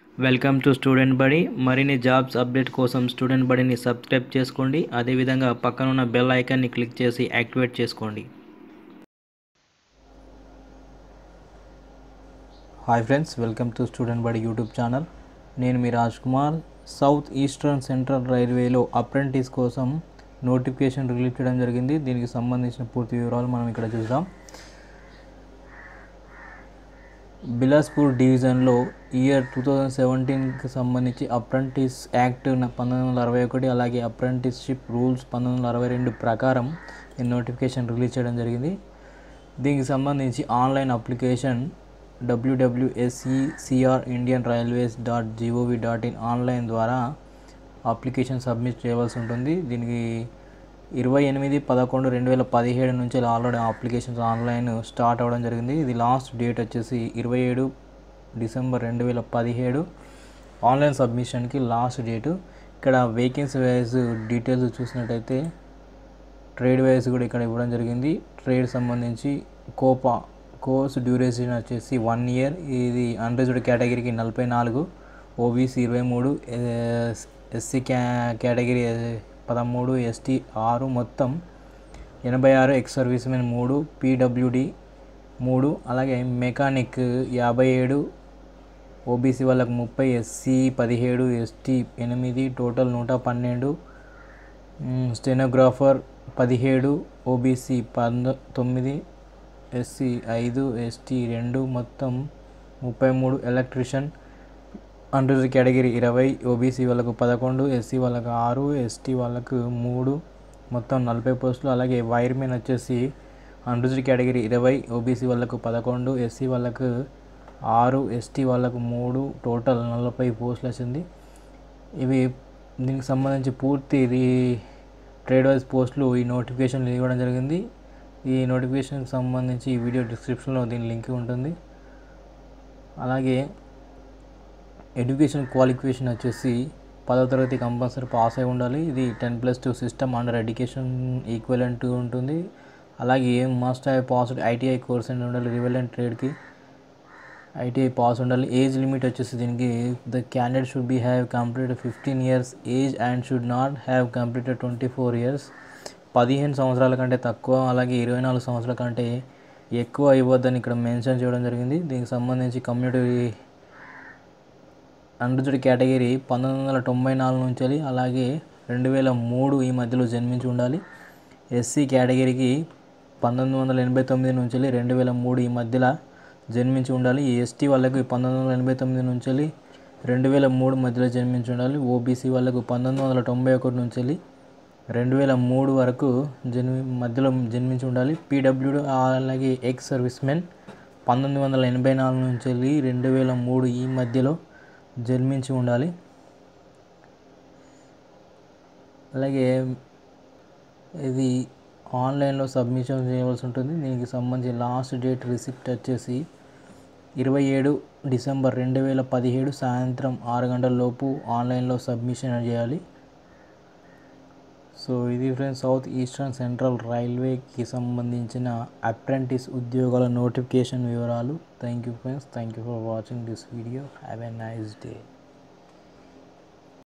welcome to student Badi మరిన్ని jobs update కోసం student బడిని సబ్స్క్రైబ్ చేసుకోండి అదేవిధంగా పక్కనున్న బెల్ ఐకాన్ని క్లిక్ చేసి యాక్టివేట్ చేసుకోండి hi friends welcome to student Badi YouTube channel నేను మీ Raj Kumar south eastern central రైల్వేలో అప్రెంటిస్ కోసం నోటిఫికేషన్ రిలీజ్ చేయడం జరిగింది దీనికి సంబంధించిన పూర్తి వివరాలు మనం ఇక్కడ చూద్దాం బిలాస్పూర్ డివిజన్లో ఇయర్ టూ థౌజండ్ సెవెంటీన్కి సంబంధించి అప్రెంటిస్ యాక్ట్ న- పంతొమ్మిది వందల అరవై ఒకటి అలాగే అప్రెంటిస్షిప్ రూల్స్ పంతొమ్మిది వందల అరవై రెండు ప్రకారం ఈ నోటిఫికేషన్ రిలీజ్ చేయడం జరిగింది దీనికి సంబంధించి online application W W S E C R Indian railways dot G O V dot in online ద్వారా అప్లికేషన్ సబ్మిట్ చేయవలసి ఉంటుంది దీనికి ఇరవై ఎనిమిది పదకొండు రెండు వేల పదిహేడు నుంచి ఆల్రెడీ అప్లికేషన్స్ ఆన్లైన్ స్టార్ట్ అవ్వడం జరిగింది ఇది లాస్ట్ డేట్ వచ్చేసి ఇరవై ఏడు డిసెంబర్ రెండు వేల పదిహేడు ఆన్లైన్ సబ్మిషన్కి లాస్ట్ డేటు ఇక్కడ వేకెన్సీ వైజ్ డీటెయిల్స్ చూసినట్టయితే ట్రేడ్ వైజ్ కూడా ఇక్కడ ఇవ్వడం జరిగింది ట్రేడ్ సంబంధించి కోపా కోర్స్ డ్యూరేషన్ వచ్చేసి వన్ ఇయర్ ఇది అన్రిజర్వ్డ్ కేటగిరీకి నలభై నాలుగు ఓబీసీ ఇరవై మూడు ఎస్సీ క్యా కేటగిరీ పదమూడు ఎస్టీ ఆరు మొత్తం ఎనభై ఆరు ఎక్స్ సర్వీస్ మెన్ మూడు పీడబ్ల్యూడి మూడు అలాగే మెకానిక్ యాభై ఏడు ఓబీసీ వాళ్ళకు ముప్పై ఎస్సీ పదిహేడు ఎస్టీ ఎనిమిది టోటల్ నూట పన్నెండు మ్, స్టెనోగ్రాఫర్ పదిహేడు ఓబీసీ పంద తొమ్మిది ఎస్సీ ఐదు ఎస్టీ రెండు మొత్తం ముప్పై మూడు ఎలక్ట్రిషియన్ అండర్ కేటగిరీ ఇరవై ఓబీసీ వాళ్ళకు పదకొండు ఎస్సీ వాళ్ళకు ఆరు ఎస్టీ వాళ్ళకు మూడు మొత్తం నలభై పోస్టులు అలాగే వైర్మెన్ వచ్చేసి అండర్ కేటగిరీ ఇరవై ఓబీసీ వాళ్ళకు పదకొండు ఎస్సీ వాళ్ళకు ఆరు ఎస్టీ వాళ్ళకు మూడు టోటల్ నలభై పోస్టులు వచ్చింది ఇవి దీనికి సంబంధించి పూర్తి ఇది ట్రేడ్ వైజ్ పోస్టులు ఈ నోటిఫికేషన్ ఇవ్వడం జరిగింది ఈ నోటిఫికేషన్కి సంబంధించి ఈ వీడియో డిస్క్రిప్షన్లో దీని లింక్ ఉంటుంది అలాగే ఎడ్యుకేషన్ క్వాలిఫికేషన్ వచ్చేసి పదో తరగతి కంపల్సరీ పాస్ అయి ఉండాలి ఇది ten plus two system under education equivalent ఉంటుంది అలాగే must have passed ITI course అని ఉండాలి రివెలెంట్ ట్రేడ్కి ఐటీఐ పాస్ ఉండాలి ఏజ్ లిమిట్ వచ్చేసి దీనికి the candidate should be have completed fifteen years age and should not have completed twenty four years పదిహేను సంవత్సరాల కంటే తక్కువ అలాగే ఇరవై నాలుగు సంవత్సరాల కంటే ఎక్కువ ఇవ్వద్దని ఇక్కడ మెన్షన్ చేయడం జరిగింది దీనికి సంబంధించి కమ్యూనిటీ అన్రిజర్డ్ కేటగిరీ పంతొమ్మిది వందల తొంభై నాలుగు నుంచి అలాగే రెండు వేల మూడు ఈ మధ్యలో జన్మించి ఉండాలి ఎస్సీ కేటగిరీకి పంతొమ్మిది వందల ఎనభై తొమ్మిది నుంచి రెండు వేల మూడు ఈ మధ్యలో జన్మించి ఉండాలి ఈ ఎస్టీ వాళ్ళకి పంతొమ్మిది వందల ఎనభై తొమ్మిది నుంచి రెండు వేల మూడు మధ్యలో జన్మించి ఉండాలి ఓబీసీ వాళ్ళకు పంతొమ్మిది వందల తొంభై ఒకటి నుంచి రెండు వేల మూడు వరకు జన్మి మధ్యలో జన్మించి ఉండాలి పీడబ్ల్యూడు అలాగే ఎక్స్ సర్వీస్ మెన్ పంతొమ్మిది వందల ఎనభై నాలుగు నుంచి వెళ్ళి రెండు వేల మూడు ఈ మధ్యలో జన్మించి ఉండాలి అలాగే ఇది ఆన్లైన్లో సబ్మిషన్ చేయవలసి ఉంటుంది దీనికి సంబంధించి లాస్ట్ డేట్ రిసిప్ట్ వచ్చేసి ఇరవై ఏడు డిసెంబర్ రెండు వేల పదిహేడు సాయంత్రం ఆరు గంటల లోపు ఆన్లైన్లో సబ్మిషన్ చేయాలి సో ఇది ఫ్రెండ్స్ సౌత్ ఈస్టర్న్ సెంట్రల్ రైల్వేకి సంబంధించిన అప్రెంటిస్ ఉద్యోగాల నోటిఫికేషన్ వివరాలు thank you friends thank you for watching this video have a nice day